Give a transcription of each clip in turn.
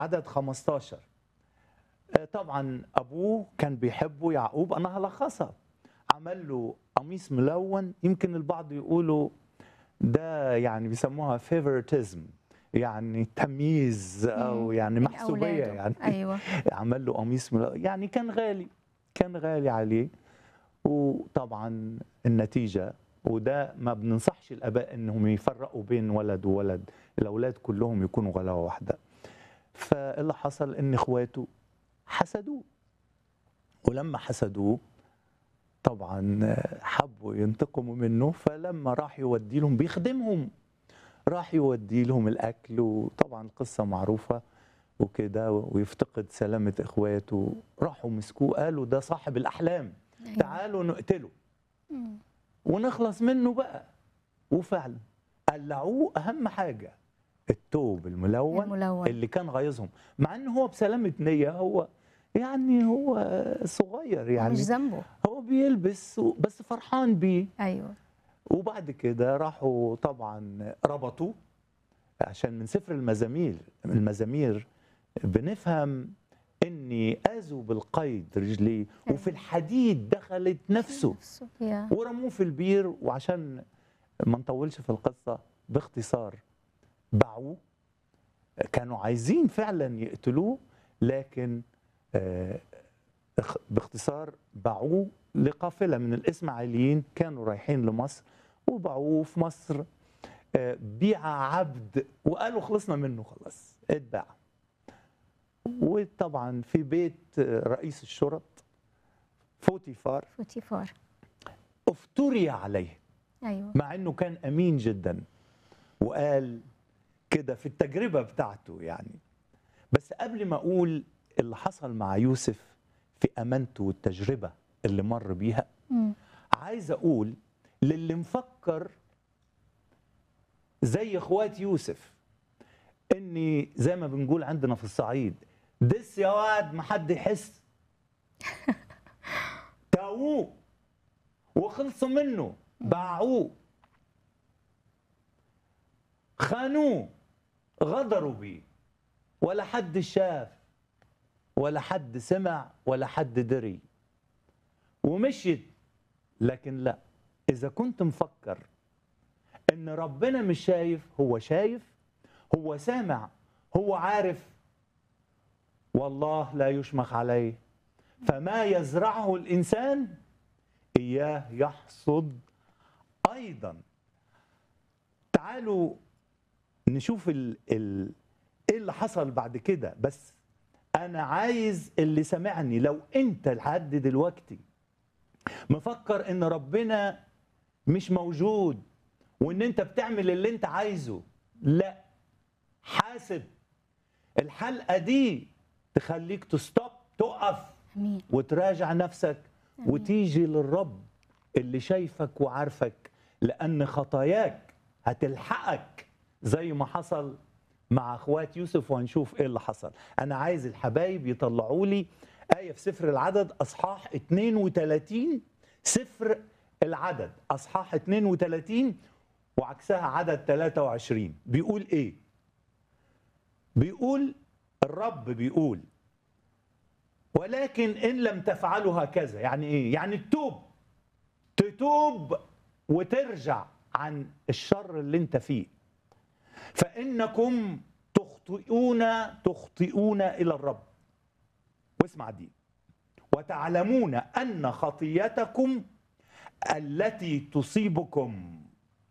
عدد 15 آه، طبعا ابوه كان بيحبه يعقوب انا هلخصها عمل له قميص ملون يمكن البعض يقولوا ده يعني بيسموها فيفورتيزم يعني تمييز او مم. يعني من محسوبيه أولاده. يعني ايوه عمل له قميص ملون يعني كان غالي كان غالي عليه وطبعا النتيجه وده ما بننصحش الاباء انهم يفرقوا بين ولد وولد الاولاد كلهم يكونوا غلاوه واحده فاللي حصل ان اخواته حسدوه ولما حسدوه طبعا حبوا ينتقموا منه فلما راح يودي لهم بيخدمهم راح يودي لهم الاكل وطبعا القصه معروفه وكده ويفتقد سلامه اخواته راحوا مسكوه قالوا ده صاحب الاحلام أيوة. تعالوا نقتله مم. ونخلص منه بقى وفعلا قلعوه اهم حاجه التوب الملون الملون اللي كان غايظهم مع ان هو بسلامه نيه هو يعني هو صغير يعني مش ذنبه هو بيلبس و- بس فرحان بيه ايوه وبعد كده راحوا طبعا ربطوه عشان من سفر المزامير المزامير بنفهم اني اذوا بالقيد رجليه وفي الحديد دخلت نفسه نفسه يا ورموه في البير وعشان ما نطولش في القصه باختصار باعوه كانوا عايزين فعلا يقتلوه لكن آه، اخ- باختصار باعوه لقافله من الاسماعيليين كانوا رايحين لمصر وباعوه في مصر آه، بيع عبد وقالوا خلصنا منه خلاص اتباع وطبعا في بيت آه، رئيس الشرط فوتيفار فوتيفار افتري عليه ايوه مع انه كان امين جدا وقال كده في التجربه بتاعته يعني بس قبل ما اقول اللي حصل مع يوسف في امانته والتجربه اللي مر بيها مم. عايز اقول للي مفكر زي اخوات يوسف اني زي ما بنقول عندنا في الصعيد دس يا واد ما حد يحس تاووه وخلصوا منه باعوه خانوه غدروا بيه ولا حد شاف ولا حد سمع ولا حد دري ومشيت لكن لا اذا كنت مفكر ان ربنا مش شايف هو شايف هو سامع هو عارف والله لا يشمخ عليه فما يزرعه الانسان اياه يحصد ايضا تعالوا نشوف ال ال ايه اللي حصل بعد كده بس انا عايز اللي سمعني لو انت لحد دلوقتي مفكر ان ربنا مش موجود وان انت بتعمل اللي انت عايزه لا حاسب الحلقه دي تخليك تستوب تقف امين وتراجع نفسك أمين. وتيجي للرب اللي شايفك وعارفك لأن خطاياك هتلحقك زي ما حصل مع اخوات يوسف وهنشوف ايه اللي حصل انا عايز الحبايب يطلعوا لي آية في سفر العدد أصحاح 32 سفر العدد أصحاح 32 وعكسها عدد 23 بيقول إيه؟ بيقول الرب بيقول ولكن إن لم تفعلوا هكذا يعني إيه؟ يعني تتوب تتوب وترجع عن الشر اللي انت فيه فإنكم تخطئون تخطئون إلى الرب واسمع دي وتعلمون أن خطيتكم التي تصيبكم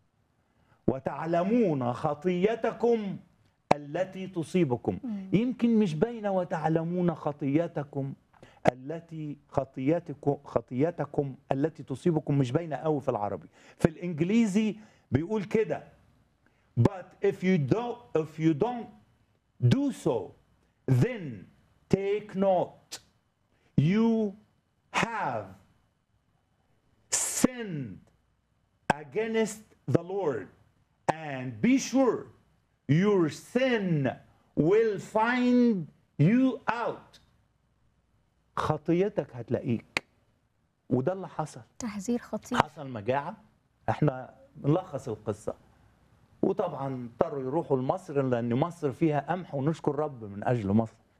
وتعلمون خطيتكم التي تصيبكم يمكن مش باينه وتعلمون خطيتكم التي خطيتكم خطيتكم التي تصيبكم مش باينه قوي في العربي في الانجليزي بيقول كده but if you don't if you don't do so then take note you have sinned against the Lord and be sure your sin will find you out خطيتك هتلاقيك وده اللي حصل تحذير خطير حصل مجاعة احنا نلخص القصة وطبعا اضطروا يروحوا لمصر لان مصر فيها قمح ونشكر رب من اجل مصر